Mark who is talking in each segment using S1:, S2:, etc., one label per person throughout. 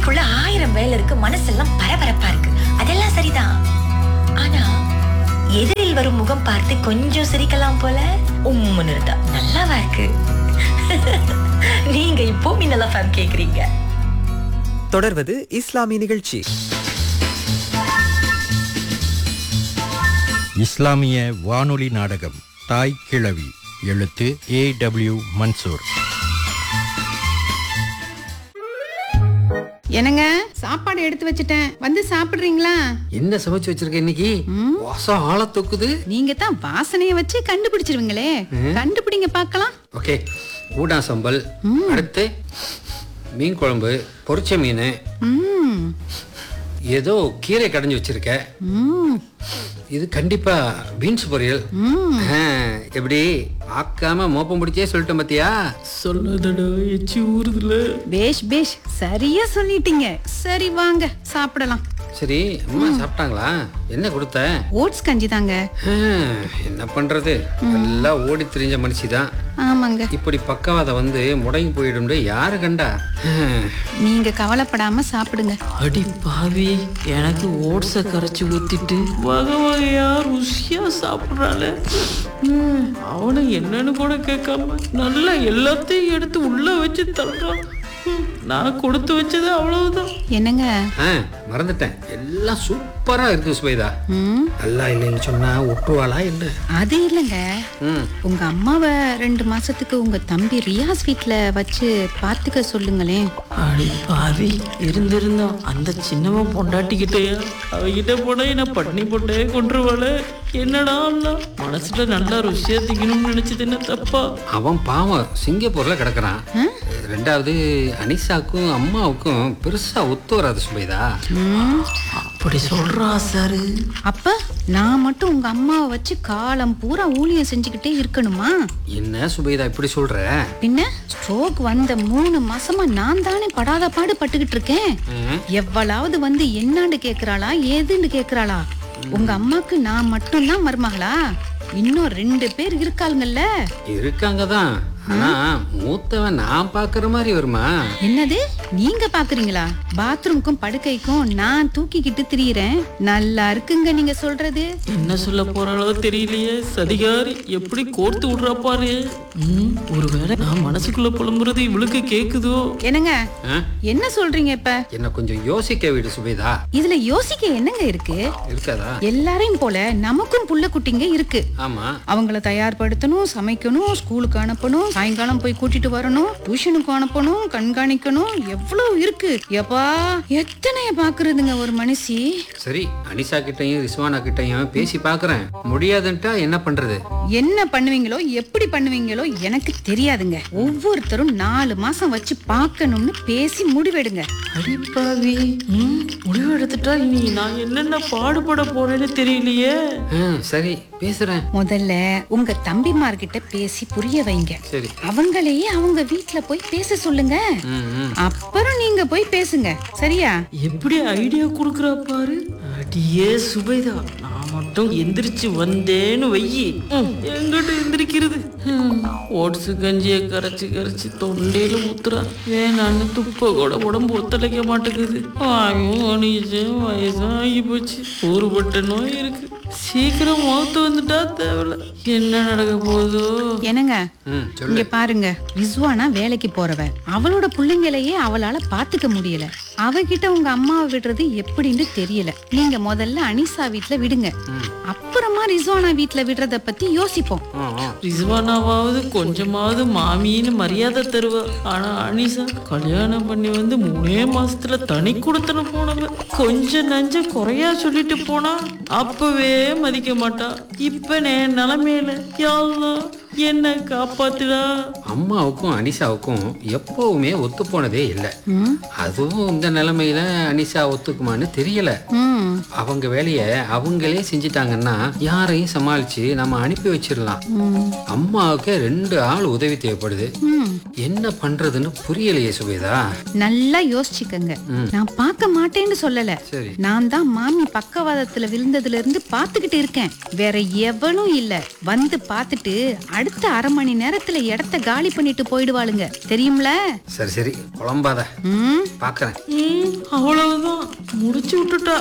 S1: தலைக்குள்ள ஆயிரம் வேலை இருக்கு மனசெல்லாம் பரபரப்பா இருக்கு அதெல்லாம் சரிதான் ஆனா எதிரில் வரும் முகம் பார்த்து கொஞ்சம் சிரிக்கலாம் போல உம்முன்னு இருந்தா நல்லாவா இருக்கு நீங்க இப்போ மின்னலா ஃபேம் கேக்குறீங்க
S2: தொடர்வது இஸ்லாமிய நிகழ்ச்சி
S3: இஸ்லாமிய வானொலி நாடகம் தாய் கிழவி எழுத்து ஏ டபிள்யூ மன்சூர்
S4: என்னங்க சாப்பாடு எடுத்து வச்சுட்டேன் வந்து சாப்பிடுறீங்களா
S5: என்ன சமைச்சு வச்சிருக்க இன்னைக்கு வாசம் ஆள தொக்குது
S4: நீங்க தான் வாசனைய வச்சு கண்டுபிடிச்சிருவீங்களே கண்டுபிடிங்க பார்க்கலாம்
S5: ஓகே ஊடா சம்பல் அடுத்து மீன் குழம்பு பொரிச்ச மீன்
S4: ம்
S5: ஏதோ கீரை கடைஞ்சு வச்சிருக்க
S4: ம்
S5: இது கண்டிப்பா பீன்ஸ் பொரியல் ஆ, எப்படி ஆக்காம மோப்பம் பிடிச்சே சொல்லிட்டேன் பாத்தியா
S6: சொல்லாதடா எச்சி ஊறுதுல
S4: பேஷ் பேஷ் சரியா சொல்லிட்டீங்க சரி வாங்க சாப்பிடலாம்
S5: சரி அம்மா சாப்பிட்டாங்களா என்ன கொடுத்த
S4: ஓட்ஸ் கஞ்சி தாங்க
S5: ஆ, என்ன பண்றது எல்லாம் ஓடி திரிஞ்ச மனுஷிதான்
S4: ஆமாங்க
S5: இப்படி பக்கவாதம் வந்து முடங்கி போயிடும் யாரு கண்டா ஆ,
S4: நீங்க கவலைப்படாம சாப்பிடுங்க
S6: அடி பாவி எனக்கு ஓட்ஸை கரைச்சி ஊத்திட்டு வகை வகையா ருசியா சாப்பிட்றால அவனை என்னன்னு கூட கேட்காம நல்லா எல்லாத்தையும் எடுத்து உள்ள வச்சு தள்ளுறான் ஹம், நான் கொடுத்து வச்சது அவ்வளவுதான்
S4: என்னங்க
S5: ஆ, மறந்துட்டேன் எல்லாம் சூப்பரா இருக்கு சுபைதா
S4: ம்
S5: நல்லா இல்லைன்னு சொன்னா ஒட்டுவாளா என்ன
S4: அது இல்லைங்க
S5: ம்
S4: உங்க அம்மாவை ரெண்டு மாசத்துக்கு உங்க தம்பி ரியாஸ் வீட்ல வச்சு பார்த்துக்க சொல்லுங்களேன்
S6: அடி பாவி இருந்திருந்தோம் அந்த சின்னவன் பொண்டாட்டிக்கிட்டேயா அவகிட்ட போனா என்ன பண்ணி போட்டே கொண்டுருவாள என்னடா அண்ணா? மனசுல நல்லா ருசியா திங்கணும்னு நினைச்சது என்ன தப்பா
S5: அவன் பாவம் சிங்கப்பூர்ல கிடக்குறான் ரெண்டாவது அனிஷாக்கும் அம்மாவுக்கும் பெருசா ஒத்து வராது சுபைதா
S6: அப்படி சொல்றா சாரு
S4: அப்ப நான் மட்டும் உங்க அம்மாவை வச்சு காலம் பூரா ஊழியம் செஞ்சுக்கிட்டே இருக்கணுமா
S5: என்ன சுபைதா இப்படி சொல்ற
S4: பின்ன ஸ்ட்ரோக் வந்த மூணு மாசமா நான் தானே படாத பாடு பட்டுக்கிட்டு இருக்கேன்
S5: ம்,
S4: எவ்வளவு வந்து என்னான்னு கேக்குறாளா ஏதுன்னு கேக்குறாளா உங்க அம்மாக்கு நான் மட்டும்தான் மருமகளா இன்னும் ரெண்டு பேர் இருக்காளுங்கல்ல
S5: இருக்காங்க தான் ஆனா மூத்தவன் நான் பாக்குற மாதிரி வருமா
S4: என்னது நீங்க பாக்குறீங்களா பாத்ரூம்க்கும் படுக்கைக்கும் நான் தூக்கிக்கிட்டு திரியிறேன் நல்லா இருக்குங்க நீங்க சொல்றது
S6: என்ன சொல்ல போறாளோ தெரியலையே சதிகாரி எப்படி கோர்த்து விடுறா பாரு ம், ஒருவேளை நான் மனசுக்குள்ள புலம்புறது இவளுக்கு கேக்குதோ
S4: என்னங்க
S5: ஆ?
S4: என்ன சொல்றீங்க இப்ப
S5: என்ன கொஞ்சம் யோசிக்க விடு சுபைதா
S4: இதுல யோசிக்க என்னங்க இருக்கு
S5: இருக்காதா
S4: எல்லாரையும் போல நமக்கும் புள்ள குட்டிங்க இருக்கு
S5: ஆமா
S4: அவங்கள தயார்படுத்தணும் சமைக்கணும் ஸ்கூலுக்கு அனுப்பணும் சாயங்காலம் போய் கூட்டிட்டு வரணும் டியூஷனுக்கு அனுப்பணும் கண்காணிக்கணும் எவ்வளவு இருக்கு எப்பா எத்தனைய பாக்குறதுங்க ஒரு மனுஷி
S5: சரி அனிஷா கிட்டயும் ரிஸ்வானா கிட்டயும் பேசி பாக்குறேன் முடியாதுன்ட்டா என்ன பண்றது
S4: என்ன பண்ணுவீங்களோ எப்படி பண்ணுவீங்களோ எனக்கு தெரியாதுங்க ஒவ்வொருத்தரும் நாலு மாசம் வச்சு பார்க்கணும்னு பேசி முடிவெடுங்க
S6: அடிப்பாவி ம், முடிவு எடுத்துட்டா இனி நான் என்னென்ன பாடுபட போறேன்னு தெரியலையே
S5: ஆ, சரி பேசுறேன்
S4: முதல்ல உங்க தம்பிமார்கிட்ட பேசி புரிய வைங்க
S5: சரி
S4: அவங்களையே அவங்க வீட்ல போய் பேச சொல்லுங்க
S5: ம், ம்.
S4: அப்புறம் நீங்க போய் பேசுங்க சரியா
S6: எப்படி ஐடியா குடுக்குறா பாரு அடியே சுபைதா நான் மட்டும் எந்திரிச்சு வந்தேன்னு வையி ம், எங்கிட்ட எந்திரிக்கிறது ஓட்ஸு கஞ்சியை கரைச்சு கரைச்சு தொண்டையில ஊத்துறா வேணான்னு துப்ப கூட உடம்பு ஒத்துழைக்க மாட்டேங்குது வாயும் அணிச்சும் வயசும் ஆகி போச்சு ஊறுபட்ட நோய் இருக்கு சீக்கிரம் மௌத்து வந்துட்டா தேவையில்ல என்ன நடக்க போகுதோ
S5: ம்,
S4: என்னங்க
S5: சொல்லு
S4: இங்க பாருங்க ரிஸ்வானா வேலைக்கு போறவ அவளோட பிள்ளைங்களையே அவளால பாத்துக்க முடியல அவகிட்ட உங்க அம்மாவை விடுறது எப்படின்னு தெரியல நீங்க முதல்ல அனிசா வீட்ல விடுங்க அப்புறமா ரிஸ்வானா வீட்ல விடுறத பத்தி யோசிப்போம்
S5: ஆ, ஆ.
S6: ரிஸ்வானாவாவது கொஞ்சமாவது மாமின்னு மரியாதை தருவா ஆனா அனிசா கல்யாணம் பண்ணி வந்து மூணே மாசத்துல தனி கொடுத்தன போனவ கொஞ்சம் நஞ்ச குறையா சொல்லிட்டு போனா அப்பவே மதிக்க மாட்டா இப்ப என் நிலைமையில யாழ்லா என்ன காப்பாத்துடா
S5: அம்மாவுக்கும் அனிஷாவுக்கும் எப்பவுமே ஒத்து போனதே இல்லை
S4: ம்,
S5: அதுவும் இந்த நிலைமையில அனிஷா ஒத்துக்குமான்னு தெரியல
S4: ம்
S5: அவங்க வேலையை அவங்களே செஞ்சிட்டாங்கன்னா யாரையும் சமாளிச்சு நம்ம அனுப்பி வச்சிடலாம் அம்மாவுக்கு ரெண்டு ஆள் உதவி தேவைப்படுது என்ன பண்றதுன்னு புரியலையே சுபேதா
S4: நல்லா யோசிச்சுக்கங்க நான் பார்க்க மாட்டேன்னு சொல்லல
S5: சரி
S4: நான் தான் மாமி பக்கவாதத்துல விழுந்ததுல இருந்து பாத்துக்கிட்டு இருக்கேன் வேற எவனும் இல்ல வந்து பார்த்துட்டு அடுத்த அரை மணி நேரத்துல இடத்த காலி பண்ணிட்டு போயிடுவாளுங்க தெரியும்ல
S5: சரி சரி குழம்பாத
S4: ம்
S5: பாக்குறேன்
S6: ம், அவ்வளவுதான் முடிச்சு விட்டுட்டா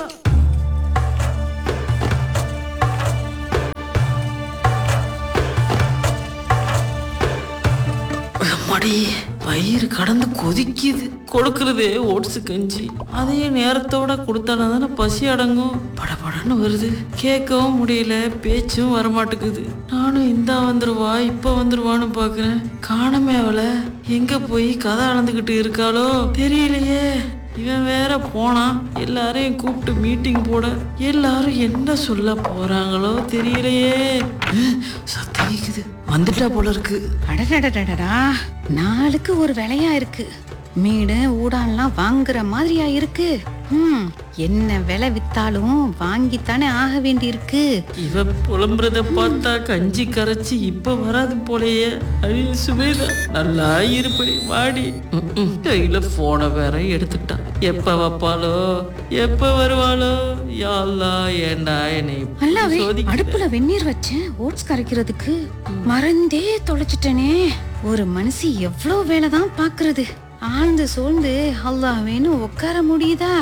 S6: அம்மாடி வயிறு கடந்து கொதிக்குது கொடுக்கறதே ஓட்ஸு கஞ்சி அதையே நேரத்தோட கொடுத்தானா தானே பசி அடங்கும் படபடன்னு வருது கேட்கவும் முடியல பேச்சும் வரமாட்டேங்குது நானும் இந்தா வந்துருவா இப்ப வந்துருவான்னு பாக்குறேன் காணமே அவளை எங்க போய் கதை அளந்துகிட்டு இருக்காளோ தெரியலையே இவன் வேற போனான் எல்லாரையும் கூப்பிட்டு மீட்டிங் போட எல்லாரும் என்ன சொல்ல போறாங்களோ தெரியலையே அஹ், சத்தம் கேக்குது வந்துட்டா போல இருக்கு
S4: அடடடடடா நாளுக்கு ஒரு விலையா இருக்கு மீடு ஊடான்லாம் வாங்குற மாதிரியா இருக்கு ம் என்ன விலை வித்தாலும் வாங்கித்தானே ஆக வேண்டி இருக்கு
S6: இவ புலம்புறத பார்த்தா கஞ்சி கரைச்சி இப்ப வராது போலயே அழி சுவேதா நல்லா இருப்படி வாடி ம்ம். கையில போனை வேற எடுத்துட்டான் எப்ப வைப்பாளோ எப்ப வருவாளோ யாழ்லா ஏண்டா என்னை இப்படி
S4: நல்லாவே
S6: சோதிக்கிற?
S4: அடுப்புல வெந்நீர் வச்சேன் ஓட்ஸ் கரைக்கிறதுக்கு மறந்தே தொலைச்சிட்டனே ஒரு மனுஷி எவ்வளவு வேலைதான் பாக்குறது ஆழ்ந்து சூழ்ந்து அல்லாவேன்னு உட்கார முடியுதா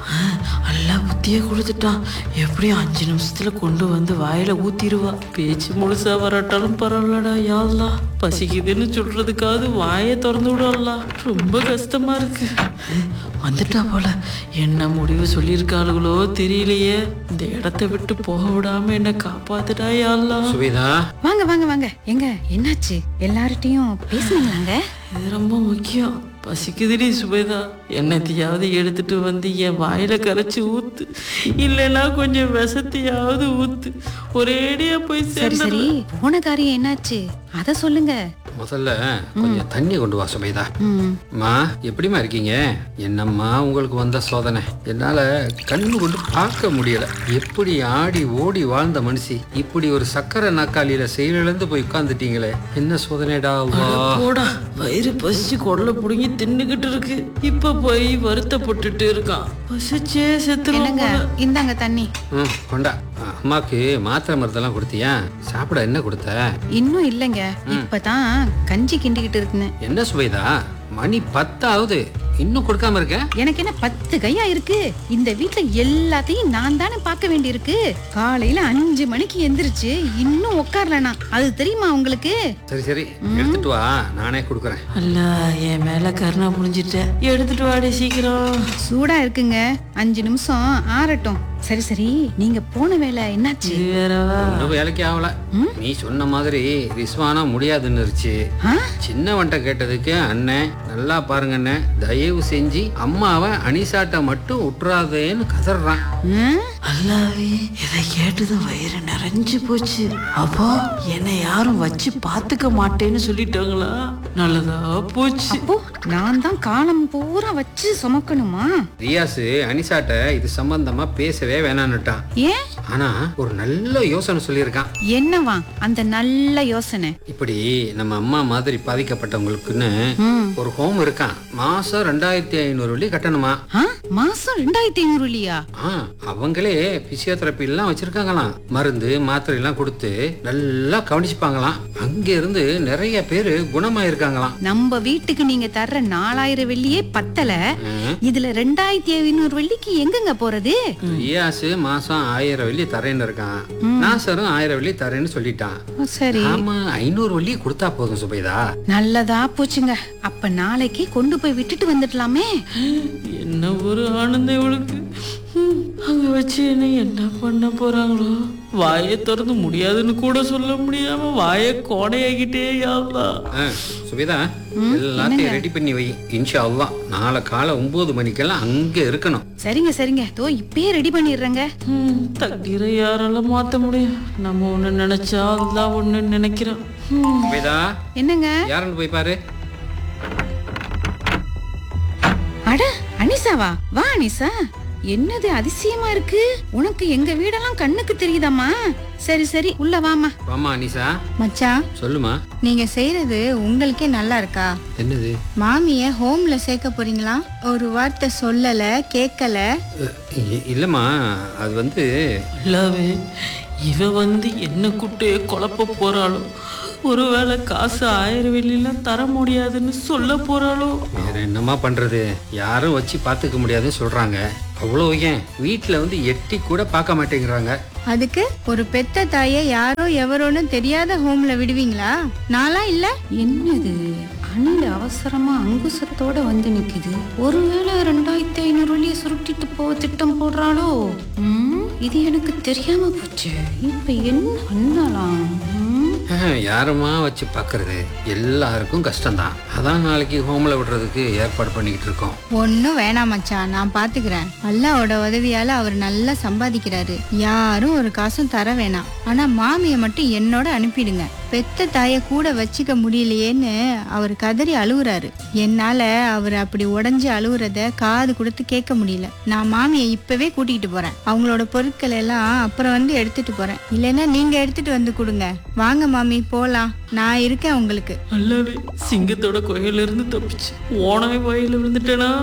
S6: நல்லா புத்திய கொடுத்துட்டான் எப்படியும் அஞ்சு நிமிஷத்துல கொண்டு வந்து வாயில ஊத்திடுவா பேச்சு முழுசா வராட்டாலும் பரவாயில்லடா யாழ்லா பசிக்குதுன்னு சொல்றதுக்காவது வாயை திறந்து விடலாம் ரொம்ப கஷ்டமா இருக்கு வந்துட்டா போல என்ன முடிவு சொல்லியிருக்காளுகளோ தெரியலையே இந்த இடத்த விட்டு போக விடாம என்ன காப்பாத்துடா யாழ்லா
S5: சுபேதா
S4: வாங்க வாங்க வாங்க எங்க என்னாச்சு எல்லார்கிட்டயும் பேசுனீங்களாங்க
S6: இது ரொம்ப முக்கியம் பசிக்குதுடி சுபேதா என்னத்தையாவது எடுத்துட்டு வந்து என் வாயில கரைச்சி ஊத்து இல்லைன்னா கொஞ்சம் விஷத்தையாவது ஊத்து ஒரேடியா போய்
S4: சரி
S6: சேர்ந்து
S4: சரி போன காரியம் என்னாச்சு அத சொல்லுங்க
S5: முதல்ல கொஞ்சம் தண்ணி கொண்டு வா சுபேதா
S4: ம்
S5: அம்மா எப்படிம்மா இருக்கீங்க என்னம்மா உங்களுக்கு வந்த சோதனை என்னால கண்ணு கொண்டு பார்க்க முடியல எப்படி ஆடி ஓடி வாழ்ந்த மனுஷி இப்படி ஒரு சக்கரை நாக்காளியில செயலிழந்து போய் உட்கார்ந்துட்டீங்களே என்ன சோதனைடா வா
S6: போடா வயிறு பசிச்சு குடல புடுங்கி தின்னுகிட்டு இருக்கு இப்ப போய் வருத்தப்பட்டுட்டு இருக்கான் பசிச்சே செத்துலாம்
S4: என்னங்க இந்தாங்க தண்ணி
S5: ம் கொண்டா அம்மாக்கு மாத்திரை மருந்தெல்லாம் கொடுத்தியா சாப்பிட என்ன கொடுத்த
S4: இன்னும் இல்லைங்க இப்பதான் கஞ்சி கிண்டிக்கிட்டு இருந்தேன்
S5: என்ன சுபைதா மணி பத்தாவது இன்னும் கொடுக்காம இருக்க
S4: எனக்கு என்ன பத்து கையா இருக்கு இந்த வீட்ல எல்லாத்தையும் நான் தானே பார்க்க வேண்டியிருக்கு காலையில அஞ்சு மணிக்கு எந்திரிச்சு இன்னும் உட்காரலனா அது தெரியுமா உங்களுக்கு
S5: சரி சரி எடுத்துட்டு வா நானே கொடுக்குறேன்
S6: அல்ல என் மேல கருணா புரிஞ்சிட்ட எடுத்துட்டு வாடி சீக்கிரம்
S4: சூடா இருக்குங்க அஞ்சு நிமிஷம் ஆறட்டும் சரி சரி நீங்க போன வேலை என்னாச்சு
S6: இது வேறவா
S5: ஒன்றும் வேலைக்கு ஆகல நீ சொன்ன மாதிரி ரிஸ்வானா முடியாதுன்னுருச்சு
S4: ஆ?
S5: சின்னவன்ட்ட கேட்டதுக்கு அண்ணன் நல்லா பாருங்க அண்ணன் தயவு செஞ்சு அம்மாவை அனிசாட்ட மட்டும் விட்டுறாதேன்னு கதறான்
S4: ம்?
S6: அல்லாவே இதை கேட்டதும் வயிறு நிறைஞ்சு போச்சு அப்போ என்னை யாரும் வச்சு பாத்துக்க மாட்டேன்னு சொல்லிட்டாங்களா நல்லதா போச்சு
S4: அப்போ நான் தான் காலம் பூரா வச்சு சுமக்கணுமா
S5: ரியாசு அனிசாட்ட இது சம்பந்தமா பேசவே வேணான்னுட்டான்
S4: ஏன்
S5: ஆனா ஒரு நல்ல யோசனை சொல்லியிருக்கான்
S4: என்னவா அந்த நல்ல யோசனை
S5: இப்படி நம்ம அம்மா மாதிரி பாதிக்கப்பட்டவங்களுக்குன்னு
S4: ம்.
S5: ஒரு ஹோம் இருக்கான் மாசம் ரெண்டாயிரத்தி ஐநூறு வெள்ளி கட்டணுமா
S4: ஆ மாசம் ரெண்டாயிரத்தி ஐநூறு இல்லையா
S5: ஆ அவங்களே பிசியோதெரப்பி எல்லாம் வச்சிருக்காங்களாம் மருந்து மாத்திரை எல்லாம் கொடுத்து நல்லா கவனிச்சுப்பாங்களாம் அங்க இருந்து நிறைய பேரு குணமாயிருக்காங்களாம்
S4: நம்ம வீட்டுக்கு நீங்க தர்ற நாலாயிரம் வெள்ளியே பத்தல
S5: ம்.
S4: இதுல ரெண்டாயிரத்தி ஐநூறு வெள்ளிக்கு எங்கங்க போறது
S5: ரியாசு மாசம் ஆயிரம் வெள்ளி தரேன்னு இருக்கான் நாசரும் ஆயிரம் வெள்ளி தரேன்னு சொல்லிட்டான்
S4: சரி
S5: ஆமா ஐநூறு வெள்ளி கொடுத்தா போதும் சுபைதா
S4: நல்லதா போச்சுங்க அப்ப நாளைக்கு கொண்டு போய் விட்டுட்டு வந்துடலாமே
S6: என்ன ஒரு ஆனந்தம் இவளுக்கு ஹம், அங்க வச்சு என்ன என்ன பண்ண போறாங்களோ வாயை திறந்து முடியாதுன்னு கூட சொல்ல முடியாம வாயை கோடையாகிட்டே யாருலா
S5: ஆ, சுபைதா எல்லாத்தையும் ரெடி பண்ணி வை இன்ஷா அல்லாஹ் நாளை காலை ஒன்பது மணிக்கெல்லாம் அங்க இருக்கணும்
S4: சரிங்க சரிங்க தோ இப்பயே ரெடி பண்ணிடுறேங்க
S6: தண்ணீரை யாரால மாத்த முடியும் நம்ம ஒண்ணு நினைச்சா அதுதான் ஒண்ணு நினைக்கிறோம் ஹம்.
S5: சுபைதா
S4: என்னங்க
S5: யாருன்னு போய் பாரு
S4: அட அனிசாவா வா அனிசா என்னது அதிசயமா இருக்கு உனக்கு எங்க வீடெல்லாம் கண்ணுக்கு தெரியுதாம்மா சரி சரி உள்ள வாமா
S5: வாமா அனிசா
S7: மச்சான்
S5: சொல்லுமா
S7: நீங்க செய்யறது உங்களுக்கே நல்லா இருக்கா
S5: என்னது
S7: மாமிய ஹோம்ல சேர்க்க போறீங்களா ஒரு வார்த்தை சொல்லல கேட்கல
S5: அஹ், இ- இல்லம்மா அது வந்து
S6: இல்லாவே இவ வந்து என்ன குட்டையே குழப்ப போறாளோ ஒருவேளை காசு ஆயிரம் வெளியெல்லாம் தர முடியாதுன்னு சொல்ல போறாளோ
S5: வேற என்னம்மா பண்றது யாரும் வச்சு பார்த்துக்க முடியாதுன்னு சொல்றாங்க அவ்வளோ ஏன் வீட்டில் வந்து எட்டி கூட பார்க்க மாட்டேங்கிறாங்க
S7: அதுக்கு ஒரு பெத்த தாயை யாரோ எவரோன்னு தெரியாத ஹோம்ல விடுவீங்களா நான்லாம் இல்ல
S4: என்னது அணில் அவசரமா அங்குசத்தோட வந்து நிக்குது ஒருவேளை ரெண்டாயிரத்தி ஐநூறு வழியை சுருட்டிட்டு போக திட்டம் போடுறாளோ ம், இது எனக்கு தெரியாம போச்சு இப்ப என்ன பண்ணலாம் ம்?
S5: அஹ், யாரும்மா வச்சு பார்க்கறது எல்லாருக்கும் கஷ்டம்தான் அதான் நாளைக்கு ஹோமில் விடுறதுக்கு ஏற்பாடு பண்ணிக்கிட்டு இருக்கோம்
S7: ஒன்னும் வேணாம் மச்சான் நான் பாத்துக்கிறேன் அல்லாவோட உதவியால அவர் நல்லா சம்பாதிக்கிறாரு யாரும் ஒரு காசும் தர வேணாம் ஆனா மாமியை மட்டும் என்னோட அனுப்பிடுங்க பெத்த தாயை கூட வச்சுக்க முடியலையேன்னு அவர் கதறி அழுவுறாரு என்னால அவர் அப்படி உடைஞ்சு அழுவுறத காது கொடுத்து கேட்க முடியல நான் மாமியை இப்பவே கூட்டிகிட்டு போறேன் அவங்களோட பொருட்கள் எல்லாம் அப்புறம் வந்து எடுத்துட்டு போறேன் இல்லைன்னா நீங்க எடுத்துட்டு வந்து கொடுங்க வாங்க மாமி போலாம் நான் இருக்கேன் உங்களுக்கு
S6: நல்லாவே சிங்கத்தோட குகையில இருந்து தப்பிச்சு ஓனமே வயல விழுந்துட்டேனா